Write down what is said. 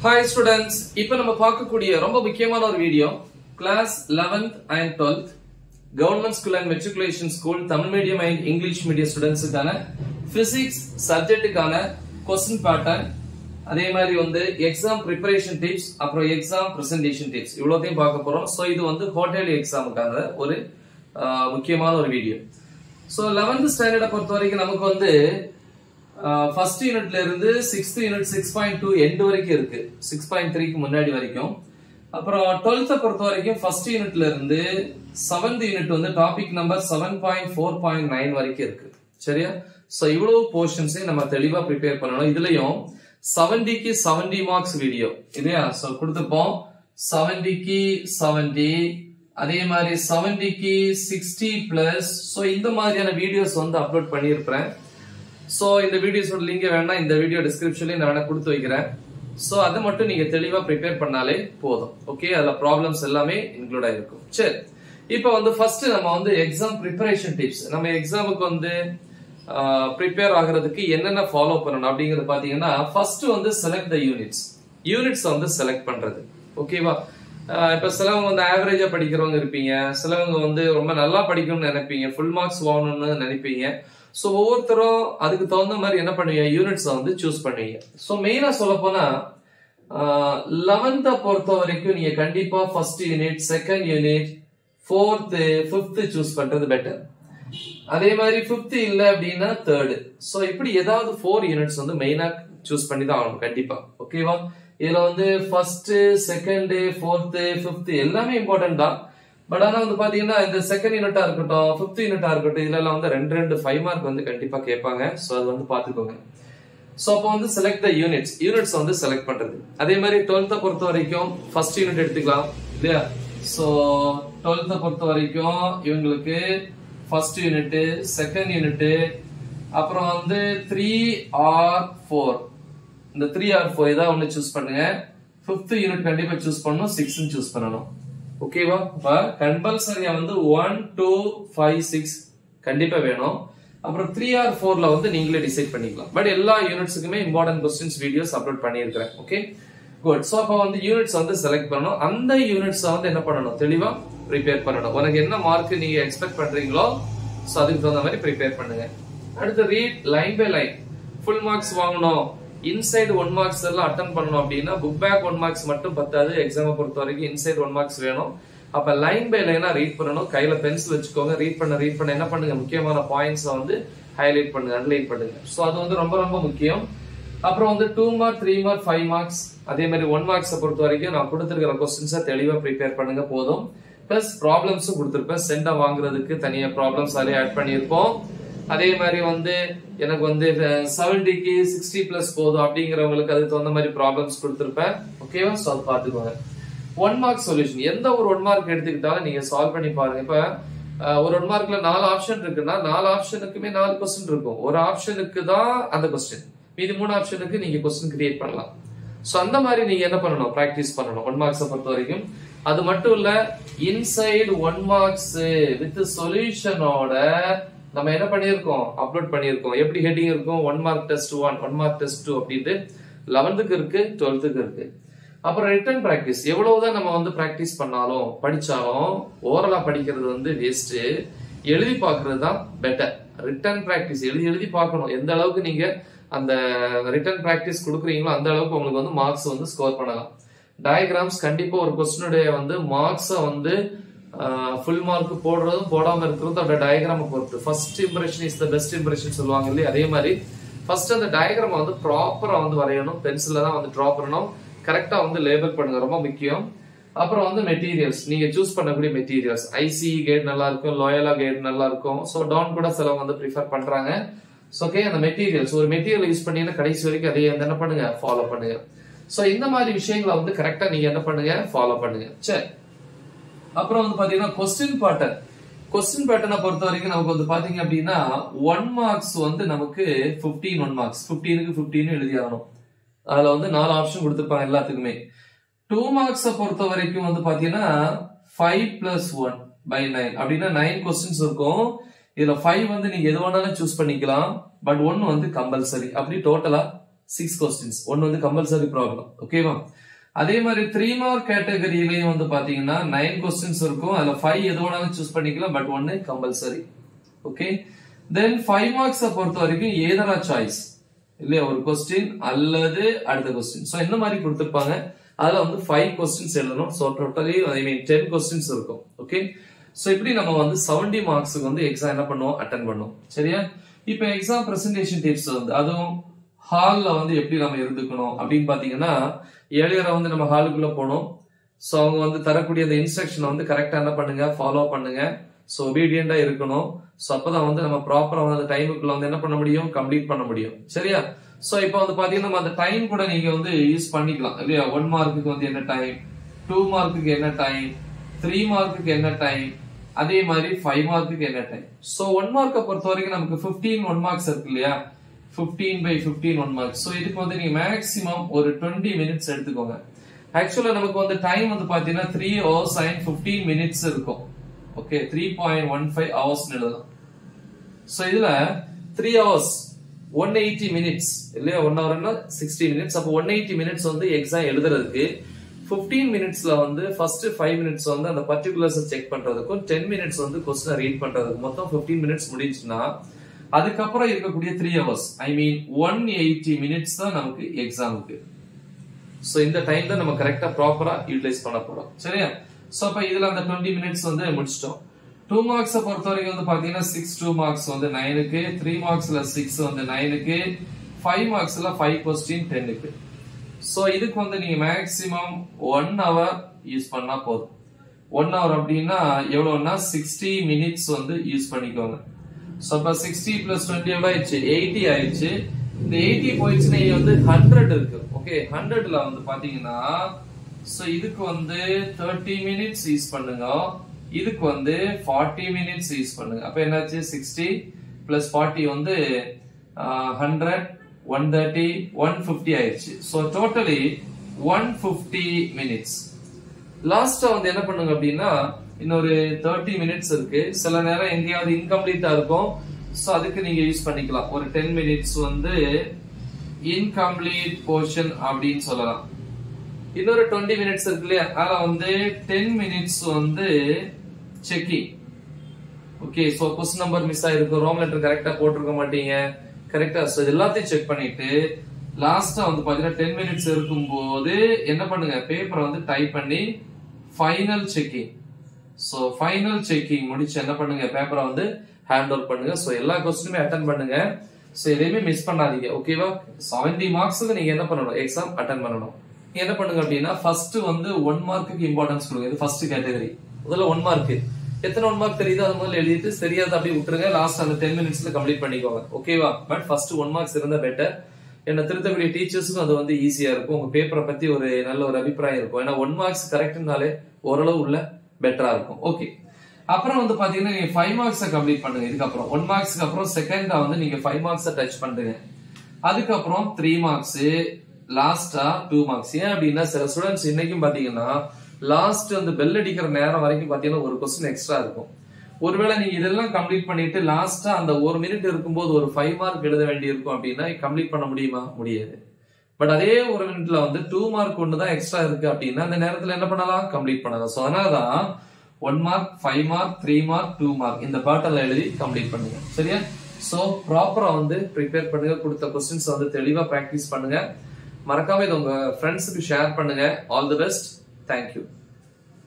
hi students இப்போ நம்ம பார்க்கக்கூடிய ரொம்ப முக்கியமான ஒரு video class 11th and 12th government school and matriculation school Tamil medium and English medium ஸ்டூடெண்ட்ஸுக்கான பிசிக்ஸ் சப்ஜெக்ட்டுக்கான கொஸ்டின் பேட்டர்ன் அதே மாதிரி வந்து எக்ஸாம் ப்ரிப்பரேஷன் டிப்ஸ் அப்புறம் எக்ஸாம் பிரசன்டேஷன் டிப்ஸ் இவ்வளோத்தையும் பார்க்க போறோம் ஸோ இது வந்து ஹோட்டல் எக்ஸாமுக்கான ஒரு ஆஹ், முக்கியமான ஒரு வீடியோ ஸோ லெவன்த் ஸ்டாண்டர்டை பொறுத்த வரைக்கும் நமக்கு வந்து ஃபர்ஸ்ட் யூனிட்ல இருந்து sixth unit six point two end வரைக்கும் இருக்கு சிக்ஸ் பாயிண்ட் த்ரீக்கு முன்னாடி வரைக்கும் அப்புறம் டுவெல்த்தை பொறுத்த வரைக்கும் ஃபர்ஸ்ட் யூனிட்ல இருந்து செவன்த் யூனிட் வந்து topic number seven point four point nine வரைக்கும் இருக்கு சரியா சோ இவ்வளவு போர்ஷன்ஸையும் நம்ம தெளிவா ப்ரிப்பேர் பண்ணணும் இதுலயும் செவன்டிக்கு செவன்டி மார்க்ஸ் வீடியோ இல்லையா சோ கொடுத்துப்போம் செவன்டிக்கு செவன்டி அதே மாதிரி செவன்டிக்கு சிக்ஸ்டி பிளஸ் ஸோ இந்த மாதிரியான வீடியோஸ் வந்து அப்லோட் பண்ணியிருப்பேன் சோ இந்த வீடியோஸோட லிங்க் வேணா இந்த வீடியோ டிஸ்கிரிப்ஷன்லயும் நான் வேணா கொடுத்து வைக்கிறேன் சோ அதை மட்டும் நீங்க தெளிவா ப்ரிப்பேர் பண்ணாலே போதும் ஓகே அதுல ப்ராப்ளம்ஸ் எல்லாமே இன்க்ளூட் ஆயிருக்கும் சரி இப்போ வந்து ஃபர்ஸ்ட் நம்ம வந்து எக்ஸாம் ப்ரிப்பரேஷன் டிப்ஸ் நம்ம எக்ஸாமுக்கு வந்து ப்ரிப்பேர் ஆகிறதுக்கு என்னென்ன ஃபாலோ பண்ணணும் அப்படிங்கறது பாத்தீங்கன்னா ஃபர்ஸ்ட் வந்து செலக்ட் த யூனிட்ஸ் யூனிட்ஸ் வந்து செலக்ட் பண்றது ஓகேவா இப்ப சிலவங்க வந்து ஆவரேஜா படிக்கிறவங்க இருப்பீங்க சிலவங்க வந்து ரொம்ப நல்லா படிக்கணும்னு நினைப்பீங்க ஃபுல் மார்க்ஸ் வாங்கணும்னு நினைப்பீங்க ஸோ ஒவ்வொருத்தரும் அதுக்கு தகுந்த மாதிரி என்ன பண்ணுவீங்க யூனிட்ஸ் வந்து சூஸ் பண்ணுவீங்க ஸோ மெயினா சொல்ல போனா லெவன்த்தை பொறுத்த வரைக்கும் நீங்க கண்டிப்பா first unit second unit fourth fifth choose பண்றது பெட்டர் அதே மாதிரி ஃபிஃப்த் இல்ல அப்படின்னா தேர்டு ஸோ இப்படி ஏதாவது ஃபோர் யூனிட்ஸ் வந்து மெயினா சூஸ் பண்ணி தான் ஆகணும் கண்டிப்பா ஓகேவா இதுல வந்து ஃபர்ஸ்ட் செகண்ட் ஃபோர்த்து ஃபிஃப்த் எல்லாமே இம்பார்ட்டன்ட் தான் பட் ஆனா வந்து பாத்தீங்கன்னா இந்த செகண்ட் யூனிட்டா இருக்கட்டும் ஃபிஃப்த் யூனிட்டா இருக்கட்டும் இதுல எல்லாம் வந்து ரெண்டு ரெண்டு ஃபைவ் மார்க் வந்து கண்டிப்பா கேட்பாங்க ஸோ அது வந்து பாத்துக்கோங்க ஸோ அப்போ வந்து செலக்ட் த யூனிட்ஸ் யூனிட்ஸ் வந்து செலக்ட் பண்றது அதே மாதிரி டுவெல்த்தை பொறுத்த வரைக்கும் ஃபர்ஸ்ட் யூனிட் எடுத்துக்கலாம் இல்லையா ஸோ டுவெல்த்தை பொறுத்த வரைக்கும் இவங்களுக்கு ஃபர்ஸ்ட் யூனிட் செகண்ட் யூனிட் அப்புறம் வந்து த்ரீ ஆர் ஃபோர் இந்த த்ரீ ஆர் ஃபோர் ஏதாவது ஒன்று சூஸ் பண்ணுங்க ஃபிஃப்த் யூனிட் கண்டிப்பா சூஸ் பண்ணணும் சிக்ஸ் சூஸ் பண்ணணும் ஓகேவா இப்ப கம்பல்சரியா வந்து ஒன் டூ ஃபைவ் சிக்ஸ் கண்டிப்பா வேணும் அப்புறம் த்ரீ ஆர் ஃபோர்ல வந்து நீங்களே டிசைட் பண்ணிக்கலாம் பட் எல்லா யூனிட்ஸுக்குமே இம்பார்ட்டன்ட் கொஸ்டின்ஸ் வீடியோஸ் அப்லோட் பண்ணியிருக்கிறேன் ஓகே குட் ஸோ அப்போ வந்து யூனிட்ஸ் வந்து செலக்ட் பண்ணணும் அந்த யூனிட்ஸ் வந்து என்ன பண்ணணும் தெளிவா ப்ரிப்பேர் பண்ணணும் உனக்கு என்ன மார்க் நீங்க எக்ஸ்பெக்ட் பண்றீங்களோ ஸோ அதுக்கு தகுந்த மாதிரி ப்ரிப்பேர் பண்ணுங்க அடுத்து read line by line full marks வாங்கணும் இன்சைடு ஒன் மார்க்ஸ் எல்லாம் அட்டன் பண்ணணும் அப்படின்னா புக் பேக் ஒன் மார்க்ஸ் மட்டும் பத்தாது எக்ஸாமை பொறுத்த வரைக்கும் இன்சைடு ஒன் மார்க்ஸ் வேணும் அப்ப லைன் பை லைனா ரீட் பண்ணணும் கையில பென்சில் வச்சுக்கோங்க ரீட் பண்ண ரீட் பண்ண என்ன பண்ணுங்க முக்கியமான பாயிண்ட்ஸ் வந்து ஹைலைட் பண்ணுங்க அண்டர்லைன் பண்ணுங்க ஸோ அது வந்து ரொம்ப ரொம்ப முக்கியம் அப்புறம் வந்து two mark three mark five marks அதே மாதிரி ஒன் மார்க்ஸை பொறுத்த வரைக்கும் நான் கொடுத்துருக்கிற கொஸ்டின்ஸை தெளிவா ப்ரிப்பேர் பண்ணுங்க போதும் பிளஸ் ப்ராப்ளம்ஸும் கொடுத்துருப்பேன் சென்டா வாங்குறதுக்கு தனியா ப்ராப்ளம்ஸ் அதிலே ஆட் பண்ணியிருப்போம் அதே மாதிரி வந்து எனக்கு வந்து செவன்டிக்கு சிக்ஸ்டி பிளஸ் போதும் அப்படிங்கிறவங்களுக்கு அதுக்கு தகுந்த மாதிரி ப்ராப்ளம்ஸ் கொடுத்துருப்பேன் ஓகேவா ஸோ அது பார்த்துக்கோங்க ஒன் மார்க் சொல்யூஷன் எந்த ஒரு ஒன் மார்க் எடுத்துக்கிட்டாலும் நீங்க சால்வ் பண்ணி பாருங்க இப்ப அஹ், ஒரு ஒன் மார்க்ல நாலு ஆப்ஷன் இருக்குன்னா நாலு ஆப்ஷனுக்குமே நாலு கொஸ்டின் இருக்கும் ஒரு ஆப்ஷனுக்கு தான் அந்த கொஸ்டின் மீதி மூணு ஆப்ஷனுக்கு நீங்க கொஸ்டின் கிரியேட் பண்ணலாம் சோ அந்த மாதிரி நீங்க என்ன பண்ணணும் பிராக்டிஸ் பண்ணணும் ஒன் மார்க்ஸை பொறுத்த வரைக்கும் அது மட்டும் இல்ல இன்சைடு ஒன் மார்க்ஸ் வித் சொல்யூஷனோட நம்ம என்ன பண்ணியிருக்கோம் அப்லோட் பண்ணியிருக்கோம் எப்படி ஹெட்டிங் இருக்கும் one mark test one one mark test two அப்படின்ட்டு லெவன்த்துக்கு இருக்கு டுவெல்த்துக்கு இருக்கு அப்புறம் ரிட்டன் பிராக்டிஸ் எவ்வளவுதான் நம்ம வந்து பிராக்டிஸ் பண்ணாலும் படிச்சாலும் ஓரலா படிக்கிறது வந்து வேஸ்ட் எழுதி பார்க்கிறது தான் பெட்டர் ரிட்டன் பிராக்டிஸ் எழுதி எழுதி பார்க்கணும் எந்த அளவுக்கு நீங்க அந்த ரிட்டன் பிராக்டிஸ் கொடுக்குறீங்களோ அந்த அளவுக்கு உங்களுக்கு வந்து மார்க்ஸ் வந்து ஸ்கோர் பண்ணலாம் டயக்ராம்ஸ் கண்டிப்பா ஒரு கொஸ்டினுடைய வந்து மார்க்ஸை வந்து ஃபுல் மார்க் போடுறதும் போடாம இருக்கிறதும் அதோட டயக்ராமை பொறுத்து first impression is the best impression சொல்லுவாங்க இல்லையா அதே மாதிரி ஃபர்ஸ்ட் அந்த டயக்ராமை வந்து ப்ராப்பரா வந்து வரையணும் பென்சில்ல தான் வந்து ட்ரா பண்ணணும் கரெக்டா வந்து லேபிள் பண்ணுங்க ரொம்ப முக்கியம் அப்புறம் வந்து மெட்டீரியல்ஸ் நீங்க சூஸ் பண்ணக்கூடிய மெட்டீரியல்ஸ் ஐசி கேட் நல்லா இருக்கும் லோயலா கேட் நல்லா இருக்கும் ஸோ டவுன் கூட சிலவங்க வந்து ப்ரிஃபர் பண்றாங்க ஸோ ஓகே அந்த மெட்டீரியல்ஸ் ஒரு மெட்டீரியல் யூஸ் பண்ணீங்கன்னா கடைசி வரைக்கும் அதே வந்து என்ன பண்ணுங்க ஃபாலோ பண்ணுங்க ஸோ இந்த மாதிரி விஷயங்களை வந்து கரெக்டா நீங்க என்ன பண்ணுங்க ஃபாலோ பண்ணுங்க சரி அப்புறம் வந்து பாத்தீங்கன்னா கொஸ்டின் பேட்டர்ன் கொஸ்டின் பேட்டர்னை பொறுத்த வரைக்கும் நமக்கு வந்து பாத்தீங்க அப்படின்னா ஒன் மார்க்ஸ் வந்து நமக்கு 15 ஒன் மார்க்ஸ் 15க்கு 15 எழுதி ஆகணும் அதுல வந்து நாலு ஆப்ஷன் கொடுத்துருப்பாங்க எல்லாத்துக்குமே டூ மார்க்ஸை பொறுத்த வரைக்கும் வந்து பாத்தீங்கன்னா five plus one by nine அப்படின்னா நைன் கொஸ்டின்ஸ் இருக்கும் இதுல ஃபைவ் வந்து நீங்க எது வேணாலும் சூஸ் பண்ணிக்கலாம் பட் ஒன் வந்து கம்பல்சரி அப்படி டோட்டலா சிக்ஸ் கொஸ்டின்ஸ் ஒன்னு வந்து கம்பல்சரி ப்ராப்ளம் ஓகேவா அதே மாதிரி த்ரீ மார்க் கேட்டகரியிலையும் வந்து பாத்தீங்கன்னா நைன் கொஸ்டின்ஸ் இருக்கும் அதுல ஃபைவ் எது வேணாலும் சூஸ் பண்ணிக்கலாம் பட் ஒன்னு கம்பல்சரி ஓகே தென் ஃபைவ் மார்க்ஸை பொறுத்த வரைக்கும் ஏதரா சாய்ஸ் இல்லையா ஒரு கொஸ்டின் அல்லது அடுத்த கொஸ்டின் ஸோ இந்த மாதிரி கொடுத்துருப்பாங்க அதுல வந்து ஃபைவ் கொஸ்டின்ஸ் எழுதணும் so totally I mean ten questions இருக்கும் ஓகே ஸோ இப்படி நம்ம வந்து செவன்டி மார்க்ஸுக்கு வந்து எக்ஸாம் என்ன பண்ணுவோம் அட்டன் பண்ணுவோம் சரியா இப்போ எக்ஸாம் பிரசன்டேஷன் டிப்ஸ் வந்து அதுவும் ஹால்ல வந்து எப்படி நம்ம இருந்துக்கணும் அப்படின்னு பாத்தீங்கன்னா ஏழியரை வந்து நம்ம ஹாலுக்குள்ள போனோம் ஸோ அவங்க வந்து தரக்கூடிய அந்த இன்ஸ்ட்ரக்ஷனை வந்து கரெக்டா என்ன பண்ணுங்க ஃபாலோ பண்ணுங்க ஸோ ஒபீடியண்டா இருக்கணும் ஸோ அப்பதான் வந்து நம்ம ப்ராப்பரா வந்து அந்த டைமுக்குள்ள வந்து என்ன பண்ண முடியும் கம்ப்ளீட் பண்ண முடியும் சரியா ஸோ இப்போ வந்து பாத்தீங்கன்னா நம்ம அந்த டைம் கூட நீங்க வந்து யூஸ் பண்ணிக்கலாம் இல்லையா ஒன் மார்க்குக்கு வந்து என்ன டைம் டூ மார்க்குக்கு என்ன டைம் த்ரீ மார்க்குக்கு என்ன டைம் அதே மாதிரி ஃபைவ் மார்க்குக்கு என்ன டைம் ஸோ ஒன் மார்க்கை பொறுத்த வரைக்கும் நமக்கு ஃபிஃப்டீன் ஒன் மார்க்ஸ் இருக்கு இல்லையா fifteen by fifteen one marks so இதுக்கு வந்து நீங்க மேக்ஸிமம் ஒரு டுவெண்ட்டி மினிட்ஸ் எடுத்துக்கோங்க ஆக்சுவலா நமக்கு வந்து டைம் வந்து பாத்தீங்கன்னா three hours and fifteen minutes இருக்கும் okay three point one five hours எழுதலாம் ஸோ இதுல three hours one eighty minutes இல்லையா ஒன் ஹவர்னா சிக்ஸ்டி மினிட்ஸ் அப்போ ஒன் எயிட்டி மினிட்ஸ் வந்து எக்ஸாம் எழுதுறதுக்கு ஃபிஃப்டீன் மினிட்ஸ்ல வந்து ஃபர்ஸ்ட் ஃபைவ் மினிட்ஸ் வந்து அந்த பர்டிகுலர்ஸ் செக் பண்றதுக்கும் டென் மினிட்ஸ் வந்து கொஸ்டினை ரீட் பண்றதுக்கு மொத்தம் ஃபிஃப்டீன் மினிட்ஸ் முடிஞ்சுன்னா அதுக்கப்புறம் இருக்கக்கூடிய three hours I mean one eighty minutes தான் நமக்கு எக்ஸாமுக்கு ஸோ இந்த டைம் தான் நம்ம கரெக்டா ப்ராப்பரா யூட்டிலைஸ் பண்ண போறோம் சரியா ஸோ அப்ப இதுல அந்த டுவெண்ட்டி மினிட்ஸ் வந்து முடிச்சிட்டோம் டூ மார்க்ஸை பொறுத்த வரைக்கும் வந்து பாத்தீங்கன்னா சிக்ஸ் டூ மார்க்ஸ் வந்து நைனுக்கு த்ரீ மார்க்ஸ்ல சிக்ஸ் வந்து நைனுக்கு ஃபைவ் மார்க்ஸ்ல ஃபைவ் கொஸ்டின் டென்னுக்கு ஸோ இதுக்கு வந்து நீங்க மேக்சிமம் ஒன் ஹவர் யூஸ் பண்ணா போதும் ஒன் ஹவர் அப்படின்னா எவ்வளவுன்னா சிக்ஸ்டி மினிட்ஸ் வந்து யூஸ் பண்ணிக்கோங்க ஸோ அப்ப சிக்ஸ்டி பிளஸ் டுவெண்ட்டி எவ்வளோ ஆயிடுச்சு எயிட்டி ஆயிடுச்சு இந்த எயிட்டி போயிடுச்சுன்னா இங்க வந்து ஹண்ட்ரட் இருக்கு ஓகே ஹண்ட்ரட்ல வந்து பாத்தீங்கன்னா ஸோ இதுக்கு வந்து தேர்ட்டி மினிட்ஸ் யூஸ் பண்ணுங்க இதுக்கு வந்து ஃபார்ட்டி மினிட்ஸ் யூஸ் பண்ணுங்க அப்ப என்னாச்சு சிக்ஸ்டி பிளஸ் ஃபார்ட்டி வந்து hundred one thirty one fifty ஆயிடுச்சு so totally one fifty minutes லாஸ்டா வந்து என்ன பண்ணுங்க அப்படின்னா இன்னொரு தேர்ட்டி மினிட்ஸ் இருக்கு சில நேரம் எங்கேயாவது இன்கம்ப்ளீட்டா இருக்கும் ஸோ அதுக்கு நீங்க யூஸ் பண்ணிக்கலாம் ஒரு டென் மினிட்ஸ் வந்து இன்கம்ப்ளீட் போர்ஷன் அப்படின்னு சொல்லலாம் இன்னொரு டுவெண்ட்டி மினிட்ஸ் இருக்கு இல்லையா அதுல வந்து டென் மினிட்ஸ் வந்து checking okay so question number miss ஆயிருக்கும் ரோம் லெட்டர் கரெக்டா போட்டிருக்க மாட்டீங்க கரெக்டா சோ இது எல்லாத்தையும் செக் பண்ணிட்டு லாஸ்டா வந்து பாத்தீங்கன்னா டென் மினிட்ஸ் இருக்கும்போது என்ன பண்ணுங்க பேப்பரை வந்து டைப் பண்ணி final checking so final checking முடிச்சு என்ன பண்ணுங்க பேப்பரை வந்து ஹேண்ட் ஓவர் பண்ணுங்க சோ எல்லா கொஸ்டினுமே அட்டன் பண்ணுங்க சோ எதையுமே மிஸ் பண்ணாதீங்க ஓகேவா செவன்டி மார்க்ஸுக்கு நீங்க என்ன பண்ணணும் எக்ஸாம் அட்டன் பண்ணணும் நீங்க என்ன பண்ணுங்க அப்படின்னா ஃபர்ஸ்ட் வந்து ஒன் மார்க்குக்கு இம்பார்ட்டன்ஸ் கொடுங்க இது ஃபர்ஸ்ட் கேட்டகரி முதல்ல ஒன் மார்க் எத்தனை ஒன் மார்க் தெரியுதோ அது முதல்ல எழுதிட்டு தெரியாத அப்படியே விட்டுருங்க லாஸ்ட் அந்த டென் மினிட்ஸ்ல கம்ப்ளீட் பண்ணிக்கோங்க ஓகேவா பட் ஃபர்ஸ்ட் ஒன் மார்க்ஸ் இருந்தா பெட்டர் என்ன திருத்தக்கூடிய டீச்சர்ஸுக்கும் அது வந்து ஈஸியா இருக்கும் உங்க பேப்பரை பத்தி ஒரு நல்ல ஒரு அபிப்பிராயம் இருக்கும் ஏன்னா ஒன் மார்க்ஸ் கரெக்ட்னாலே ஓரளவு உள்ள பெட்டரா இருக்கும் ஓகே அப்புறம் வந்து பாத்தீங்கன்னா நீங்க ஃபைவ் மார்க்ஸை கம்ப்ளீட் பண்ணுங்க இதுக்கப்புறம் ஒன் மார்க்ஸ்க்கு அப்புறம் செகண்டா வந்து நீங்க ஃபைவ் மார்க்ஸை டச் பண்ணுங்க அதுக்கப்புறம் த்ரீ மார்க்ஸ் லாஸ்டா டூ மார்க்ஸ் ஏன் அப்படின்னா சில ஸ்டூடெண்ட்ஸ் இன்னைக்கும் பாத்தீங்கன்னா லாஸ்ட் அந்த பெல் அடிக்கிற நேரம் வரைக்கும் பாத்தீங்கன்னா ஒரு கொஸ்டின் எக்ஸ்ட்ரா இருக்கும் ஒருவேளை நீங்க இதெல்லாம் கம்ப்ளீட் பண்ணிட்டு லாஸ்டா அந்த ஒரு மினிட் இருக்கும்போது ஒரு ஃபைவ் மார்க் எழுத வேண்டி இருக்கும் அப்படின்னா கம்ப்ளீட் பண்ண முடியுமா முடியாது பட் அதே ஒரு மினிட்ல வந்து டூ மார்க் ஒன்று தான் எக்ஸ்ட்ரா இருக்கு அப்படின்னா அந்த நேரத்துல என்ன பண்ணலாம் கம்ப்ளீட் பண்ணலாம் ஸோ அதனாலதான் one mark five mark three mark two mark இந்த பேட்டர்ல எழுதி கம்ப்ளீட் பண்ணுங்க சரியா ஸோ ப்ராப்பரா வந்து ப்ரிப்பேர் பண்ணுங்க கொடுத்த கொஸ்டின்ஸ் வந்து தெளிவா ப்ராக்டிஸ் பண்ணுங்க மறக்காம இதை உங்க ஃப்ரெண்ட்ஸுக்கு ஷேர் பண்ணுங்க ஆல் தி பெஸ்ட் தேங்க்யூ